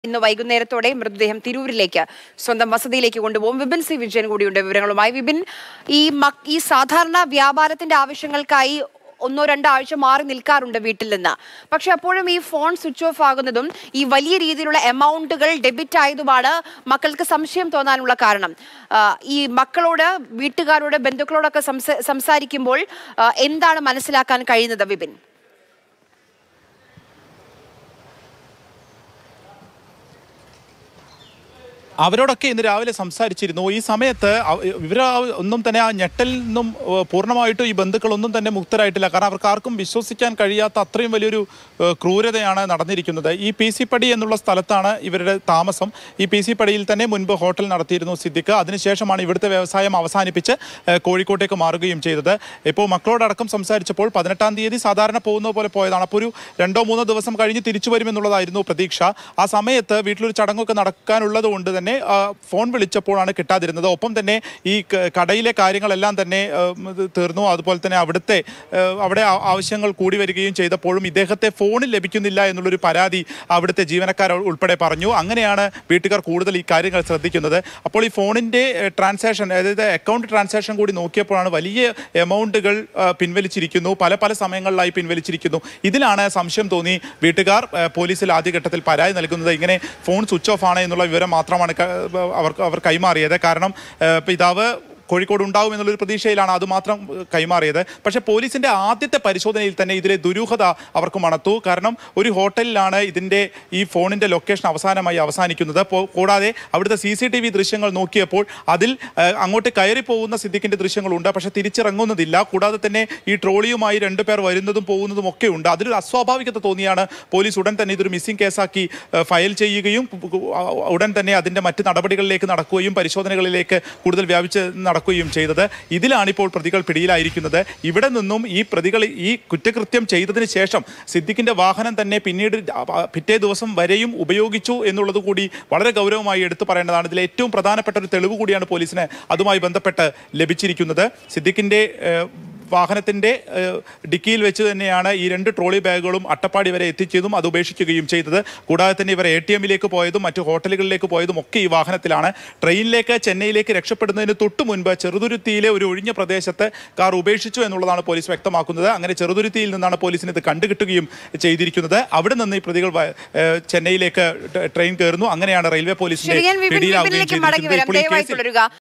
ഇന്ന് വൈകുന്നേരത്തോടെ മൃതദേഹം തിരൂരിലേക്ക് സ്വന്തം വസതിയിലേക്ക് കൊണ്ടുപോകും വിപിൻ സി വിജയൻ കൂടിയുണ്ട് വിവരങ്ങളുമായി വിപിൻ ഈ മക് ഈ സാധാരണ വ്യാപാരത്തിന്റെ ആവശ്യങ്ങൾക്കായി ഒന്നോ രണ്ടോ ആഴ്ച മാറി നിൽക്കാറുണ്ട് വീട്ടിൽ നിന്ന് പക്ഷെ അപ്പോഴും ഈ ഫോൺ സ്വിച്ച് ഓഫ് ആകുന്നതും ഈ വലിയ രീതിയിലുള്ള എമൗണ്ടുകൾ ഡെബിറ്റ് ആയതുമാണ് മക്കൾക്ക് സംശയം തോന്നാനുള്ള കാരണം ആ, ഈ മക്കളോട് വീട്ടുകാരോട് ബന്ധുക്കളോടൊക്കെ സംസ- സംസാരിക്കുമ്പോൾ ആ, എന്താണ് മനസ്സിലാക്കാൻ കഴിയുന്നത് വിപിൻ അവരോടൊക്കെ ഇന്ന് രാവിലെ സംസാരിച്ചിരുന്നു ഈ സമയത്ത് അവ- ഇവർ ആ- ഒന്നും തന്നെ ആ ഞെട്ടലിൽ നിന്നും ഏഹ്, പൂർണ്ണമായിട്ടും ഈ ബന്ധുക്കളൊന്നും തന്നെ മുക്തരായിട്ടില്ല കാരണം അവർക്ക് ആർക്കും വിശ്വസിക്കാൻ കഴിയാത്ത അത്രയും വലിയൊരു ഏഹ്, ക്രൂരതയാണ് നടന്നിരിക്കുന്നത് ഈ പി സി പടി എന്നുള്ള സ്ഥലത്താണ് ഇവരുടെ താമസം ഈ പി സി പടിയിൽ തന്നെ മുൻപ് ഹോട്ടൽ നടത്തിയിരുന്നു സിദ്ദിഖ് അതിനുശേഷമാണ് ഇവിടുത്തെ വ്യവസായം അവസാനിപ്പിച്ച് ഏഹ്, കോഴിക്കോട്ടേക്ക് മാറുകയും ചെയ്തത് ഇപ്പോൾ മക്കളോടടക്കം സംസാരിച്ചപ്പോൾ പതിനെട്ടാം തീയതി സാധാരണ പോകുന്ന പോലെ പോയതാണ് അപ്പോൾ ഒരു രണ്ടോ മൂന്നോ ദിവസം കഴിഞ്ഞ് തിരിച്ചു വരുമെന്നുള്ളതായിരുന്നു പ്രതീക്ഷ ആ സമയത്ത് വീട്ടിലൊരു ചടങ്ങൊക്കെ നടക്കാനുള്ളത് കൊണ്ട് തന്നെ ആ, ഫോൺ വിളിച്ചപ്പോഴാണ് കിട്ടാതിരുന്നത് ഒപ്പം തന്നെ ഈ ക- കടയിലെ കാര്യങ്ങളെല്ലാം തന്നെ ആ, ഇത് തീർന്നു അതുപോലെ തന്നെ അവിടുത്തെ ആ, അവിടെ ആ- ആവശ്യങ്ങൾ കൂടി വരികയും ചെയ്തപ്പോഴും ഇദ്ദേഹത്തെ ഫോണിൽ ലഭിക്കുന്നില്ല എന്നുള്ളൊരു പരാതി അവിടുത്തെ ജീവനക്കാർ ഉൾപ്പെടെ പറഞ്ഞു അങ്ങനെയാണ് വീട്ടുകാർ കൂടുതൽ ഈ കാര്യങ്ങൾ ശ്രദ്ധിക്കുന്നത് അപ്പോൾ ഈ ഫോണിന്റെ ട്രാൻസാക്ഷൻ അതായത് അക്കൗണ്ട് ട്രാൻസാക്ഷൻ കൂടി നോക്കിയപ്പോഴാണ് വലിയ എമൗണ്ടുകൾ ആ, പിൻവലിച്ചിരിക്കുന്നു പല പല സമയങ്ങളിലായി പിൻവലിച്ചിരിക്കുന്നു ഇതിലാണ് സംശയം തോന്നി വീട്ടുകാർ ആ, പോലീസിൽ ആദ്യഘട്ടത്തിൽ പരാതി നൽകുന്നത് ഇങ്ങനെ ഫോൺ സ്വിച്ച് ഓഫ് ആണ് എന്നുള്ള വിവരം മാത്രമാണ് ക- അവർക്ക് അവർ കൈമാറിയത് കാരണം ആ, പിതാവ് കോഴിക്കോട് ഉണ്ടാവും എന്നുള്ളൊരു പ്രതീക്ഷയിലാണ് അത് മാത്രം ഏഹ്, കൈമാറിയത് പക്ഷേ പോലീസിന്റെ ആദ്യത്തെ പരിശോധനയിൽ തന്നെ ഇതിലെ ദുരൂഹത അവർക്ക് മണത്തു കാരണം ഒരു ഹോട്ടലിലാണ് ഇതിന്റെ ഈ ഫോണിന്റെ ലൊക്കേഷൻ അവസാനമായി അവസാനിക്കുന്നത് പോ- കൂടാതെ അവിടുത്തെ സി സി ടി വി ദൃശ്യങ്ങൾ നോക്കിയപ്പോൾ അതിൽ ഏഹ്, അങ്ങോട്ട് കയറി പോകുന്ന സിദ്ദിഖിന്റെ ദൃശ്യങ്ങളുണ്ട് പക്ഷേ തിരിച്ചിറങ്ങുന്നതില്ല കൂടാതെ തന്നെ ഈ ട്രോളിയുമായി രണ്ടുപേർ വരുന്നതും പോകുന്നതും ഒക്കെ ഉണ്ട് അതിലൊരു അസ്വാഭാവികത തോന്നിയാണ് പോലീസ് ഉടൻ തന്നെ ഇതൊരു മിസ്സിംഗ് കേസാക്കി ഏഹ്, ഫയൽ ചെയ്യുകയും കു- കു- ആ, ഉടൻ തന്നെ അതിന്റെ മറ്റ് നടപടികളിലേക്ക് നടക്കുകയും പരിശോധനകളിലേക്ക് കൂടുതൽ വ്യാപിച്ച് നടക്കുകയും ചെയ്തത് ഇതിലാണ് ഇപ്പോൾ പ്രതികൾ പിടിയിലായിരിക്കുന്നത് ഇവിടെ നിന്നും ഈ പ്രതികൾ ഈ കുറ്റകൃത്യം ചെയ്തതിന് ശേഷം സിദ്ദിഖിന്റെ വാഹനം തന്നെ പിന്നീട് ആ, പിറ്റേ ദിവസം വരെയും ഉപയോഗിച്ചു എന്നുള്ളത് കൂടി വളരെ ഗൗരവമായി എടുത്തു പറയേണ്ടതാണ് ഇതിൽ ഏറ്റവും പ്രധാനപ്പെട്ട ഒരു തെളിവ് കൂടിയാണ് പോലീസിന് അതുമായി ബന്ധപ്പെട്ട് ലഭിച്ചിരിക്കുന്നത് സിദ്ദിഖിന്റെ ഏഹ്, വാഹനത്തിന്റെ ഏഹ്, ഡിക്കിയിൽ വെച്ച് തന്നെയാണ് ഈ രണ്ട് ട്രോളി ബാഗുകളും അട്ടപ്പാടി വരെ എത്തിച്ചതും അത് ഉപേക്ഷിക്കുകയും ചെയ്തത് കൂടാതെ തന്നെ ഇവർ എ ടി എമ്മിലേക്ക് പോയതും മറ്റു ഹോട്ടലുകളിലേക്ക് പോയതും ഒക്കെ ഈ വാഹനത്തിലാണ് ട്രെയിനിലേക്ക് ചെന്നൈയിലേക്ക് രക്ഷപ്പെടുന്നതിന് തൊട്ടു മുൻപ് ചെറുതുരുത്തിയിലെ ഒരു ഒഴിഞ്ഞ പ്രദേശത്ത് കാർ ഉപേക്ഷിച്ചു എന്നുള്ളതാണ് പോലീസ് വ്യക്തമാക്കുന്നത് അങ്ങനെ ചെറുതുരുത്തിയിൽ നിന്നാണ് പോലീസിന് ഇത് കണ്ടുകിട്ടുകയും ചെയ്തിരിക്കുന്നത് അവിടെ നിന്ന് ഈ പ്രതികൾ വ- ഏഹ്, ചെന്നൈയിലേക്ക് ട്രെയിൻ കയറുന്നു അങ്ങനെയാണ് റെയിൽവേ പോലീസിന്റെ ശരി ഞാൻ വിപിൻ പിടിയിലാവുകയും വിപിനിലേക്ക് മടങ്ങി ചെയ്തിരിക്കുന്നത് വരാം ഇപ്പോൾ ഈ ദയവായി കേസിൽ തുടരുക